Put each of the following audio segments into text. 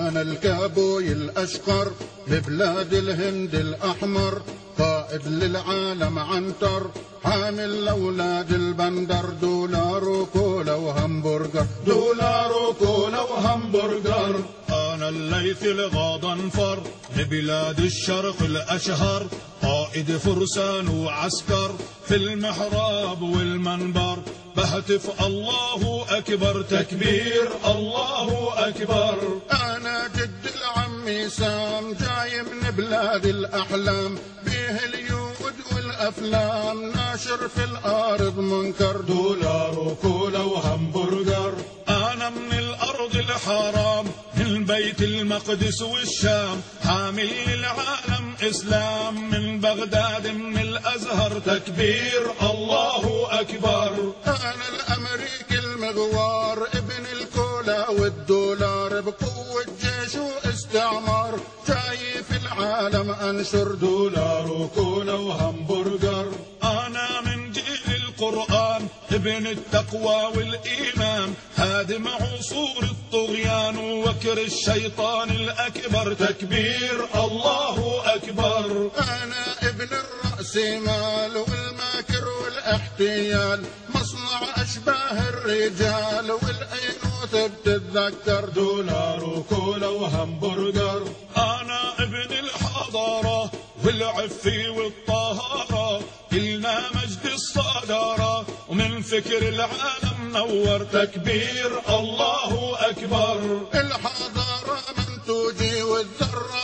كان الكابوي الأشقر ببلاد الهند الأحمر قائد للعالم عنتر حامل لأولاد البندر دولار وكولا وهمبرجر دولار وكولا وهمبرجر أنا الليث الغاضنفر لبلاد الشرق الأشهر قائد فرسان وعسكر في المحراب والمنبر بهتف الله أكبر تكبير الله أكبر أنا جد العم سام جاي من بلاد الأحلام بيه اليود والأفلام ناشر في الأرض منكر دولار وكولا وهمبرجر أنا من الأرض الحرام من بيت المقدس والشام حامل للعالم إسلام من بغداد من الأزهر تكبير الله أكبر أنا الأمريكي المغوار ابن الكولا والدولار بقوة جيش واستعمار جاي في العالم أنشر دولار وكولا وهمبرجر أنا من جيل القرآن ابن التقوى والإيمان هادم عصور الطغيان ووكر الشيطان الأكبر تكبير الله أكبر أنا ابن الرأس مال والماكر والاحتيال مصنع أشباه الرجال والأينوث بتتذكر دولار وكولا وهمبرجر أنا ابن الحضارة والعفي والطهارة إلنا مجد الصدارة ومن فكر العالم نور تكبير الله أكبر الحضارة منتوجي والذرة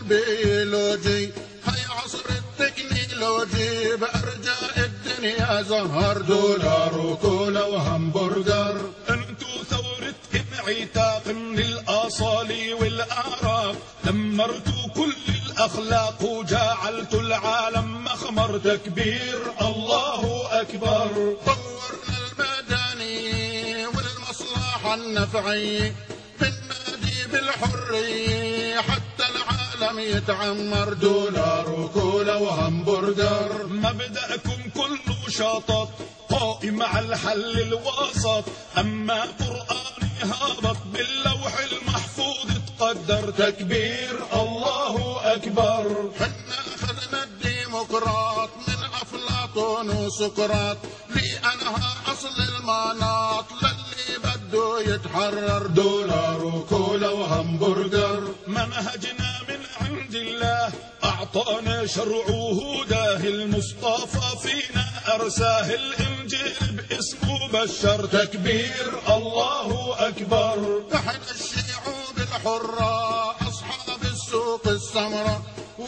والبيولوجي هاي عصر التكنولوجي بأرجاء الدنيا زهر دولار وكولا وهمبرجر انتو ثورة انعتاق من الأصالي والأعراق دمرتوا كل الأخلاق وجعلتوا العالم مخمر تكبير الله أكبر طورنا المدني والمصلحة النفعية بالنادي بالحرية حتى العالم يتعمر دولار وكولا وهمبرجر مبدأكم كله شطط قائم على الحل الوسط أما قرآني هابط باللوح المحفوظ تقدر تكبير الله أكبر حنا أخذنا الديمقراط من أفلاطون وسقراط لأنها أصل المناط للي بده يتحرر دولار وكولا وهمبرجر منهجنا من عند الله أعطانا شرعه هداه المصطفى فينا أرساه الإنجيل باسمه بشر تكبير الله أكبر نحن الشعوب الحرة أصحاب السوق السمراء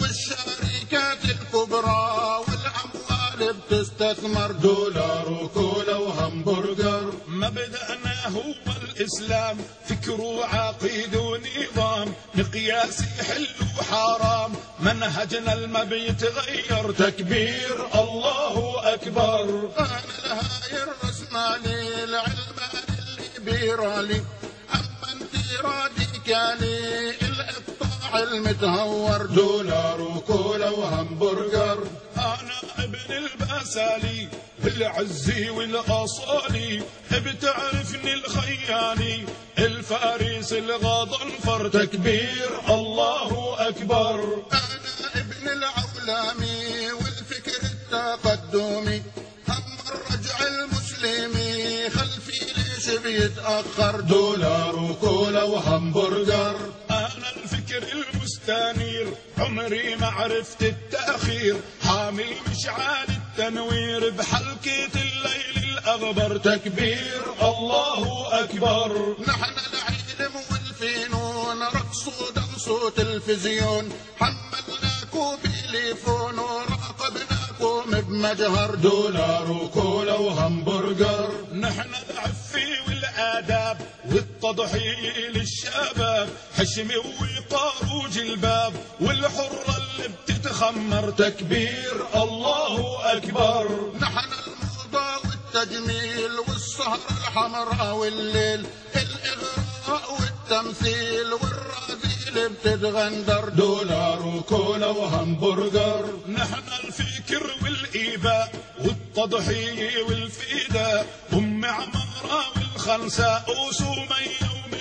والشركات الكبرى والأموال بتستثمر دولار وكولا وهمبرجر مبدأنا هو الإسلام فكر وعقيد ونظام مقياس حل وحرام منهجنا الما بيتغير تكبير الله أكبر أنا الهاي الرسمالي العلماني الليبرالي أما انت راديكالي الإقطاع المتهور دولار وكولا وهمبرجر أنا ابن البسالي العزي والأصالي بتعرفني الخيالي الفارس الغضنفر تكبير الله أكبر أنا ابن العولمي والفكر التقدمي هم الرجع المسلمي خلفي ليش بيتأخر دولار وكولا وهمبرجر أنا الفكر المستنير عمري ما عرفت التأخير حامل مشعال التنوير بحلقة الليل الأغبر تكبير الله أكبر نحن العلم والفنون رقص ودنس وتلفزيون حملناكو بليفون وراقبناكم بمجهر دولار وكولا وهمبرجر نحن العفي والآداب والتضحية للشباب حشمي ووقار وجلباب والحرة اللي بتتخمر تكبير الله أكبر نحن الموضة والتجميل والسهر الحمراء والليل الإغراء والتمثيل والرذيل بتتغندر دولار وكولا وهمبرجر نحن الفكر والإيباء والتضحية والفداء أم عمارة والخنساء وسمية وبنت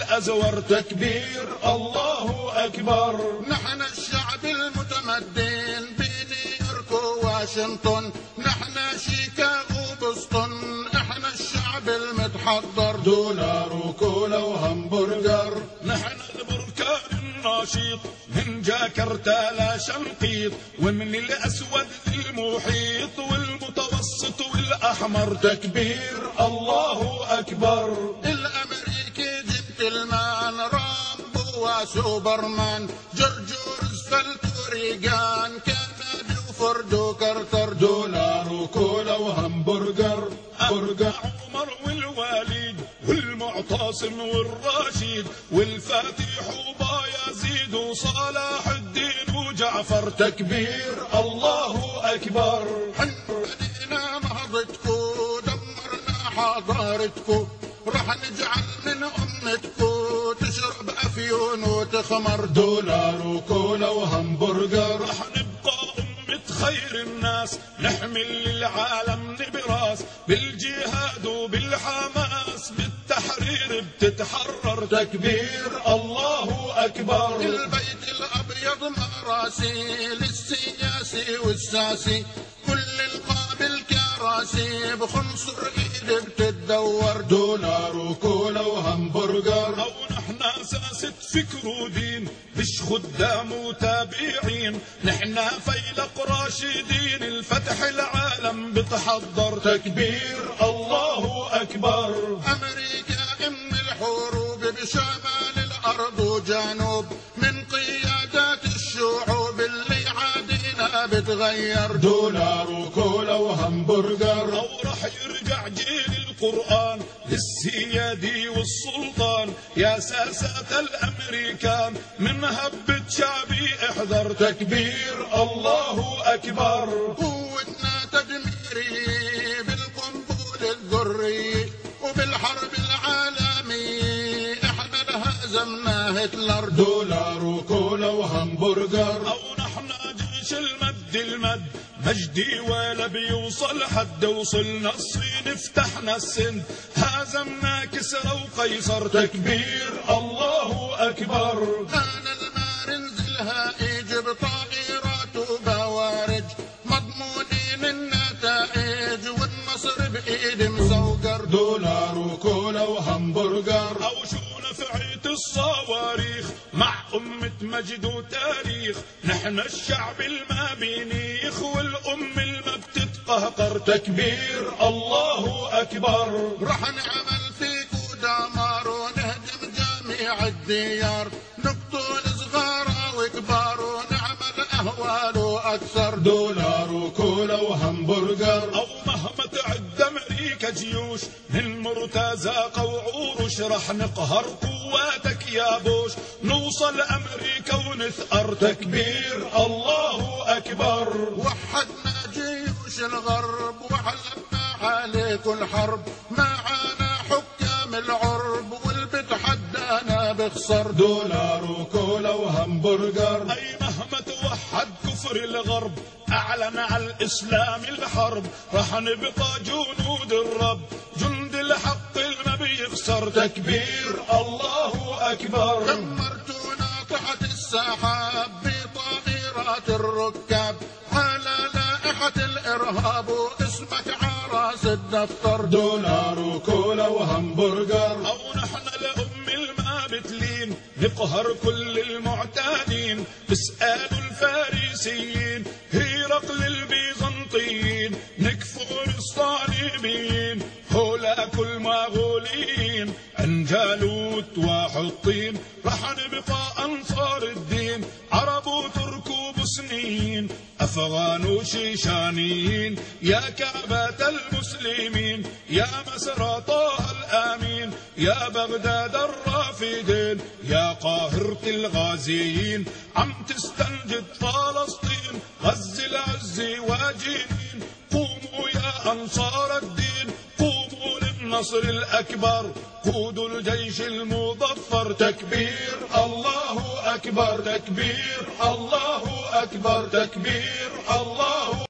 الأزور تكبير الله أكبر نحن الشعب المتمدن بنيويورك وواشنطن نحن شيكاغو بوسطن احنا الشعب المتحضر دولار وكولا وهمبرجر نحن البركان النشيط من جاكرتا لا شنقيط ومن الأسود للمحيط والمتوسط والأحمر تكبير الله أكبر الامريكي جنتلمان رامبو وسوبرمان جورج روزفلت وريغان كندي وفورد وكارتر دولار وكولا وهمبرجر برجر عمر والوالد والمعتصم والرشيد والفاتح وبايزيد وصلاح الدين وجعفر تكبير الله أكبر بدينا نهضتكو دمرنا حضارتكو رح نجعل من امتكو تشرب افيون وتخمر دولار وكولا وهمبرجر رح نبقى أمة خير الناس نحمل للعالم نبراس بالجهاد وبالحماس بالتحرير بتتحرر تكبير الله أكبر البيت الابيض مراسي للسياسي والساسي كل القابل كراسي بخنصر ايد بتتدور دولار وكولا وهمبرجر أو نحن أساسة فكر ودين مش خدام وتابعين نحن فيلق راشدين الفتح العالم بتحضر تكبير الله أكبر امريكا ام الحروب بشمال الارض وجنوب من قيادات الشعوب اللي عادينا بتغير دولار وكولا وهمبرجر أو رح يرجع جيل القرآن للسيادي والسلطان يا ساسة الأمريكان من هبة شعبي احذر تكبير الله أكبر قوتنا تدميري بالقنبل الذري وبالحرب العالمية احنا لهزمنا هتلر دولار وكولا وهمبرجر أو نحن جيش المد المد مجدي ولا بيوصل حد وصلنا الصين فتحنا السند هزمنا كسرى وقيصر تكبير الله أكبر انا المارنز الهائج بطائرات وبوارج مضمونين النتائج والنصر بايد مسوقر دولار وكولا وهمبرجر أو شو نفعية الصواريخ مع أمة مجد وتاريخ نحن الشعب الما بينيخ والأم الما بتتقهقر تكبير الله أكبر رح نعمل فيكو دمار ونهدم جميع الديار نقتل صغار وكبار ونعمل اهوال واكثر دولار وكولا وهمبرجر أو مهما تعد أمريكا جيوش من مرتزاقة وعروش رح نقهر قواتك يا بوش نوصل أمريكا ونثأر تكبير الله أكبر وحدنا جيوش الغرب وحلبنا عليكم الحرب معانا حكام العرب والبتحدانا بخسر دولار وكولا وهمبرجر أي مهما توحد كفر الغرب أعلن على الإسلام الحرب رح نبقى جنود الرب جند الحق ما بيخسر تكبير الله أكبر دمرتونا تحت السحاب بطائرات الركاب على لائحة الإرهاب واسمك عراس الدفتر دولار وكولا وهمبرجر أو نحن لأم المابتلين نقهر كل المعتادين اسألوا الفارسيين هيرقل البيزنطيين نكفر الصليبيين هولاك المغولين عن جالوت وحطين رح نبقى أنصار الدين عرب وترك وبوسنيين أفغان وشيشانيين يا كعبة المسلمين يا مسرى طه الآمين يا بغداد الرافدين يا قاهرة الغازيين عم تستنجد فلسطين غز العز واجين قوموا يا أنصار الدين قوموا للنصر الأكبر قودوا الجيش المظفر تكبير الله أكبر تكبير الله أكبر تكبير الله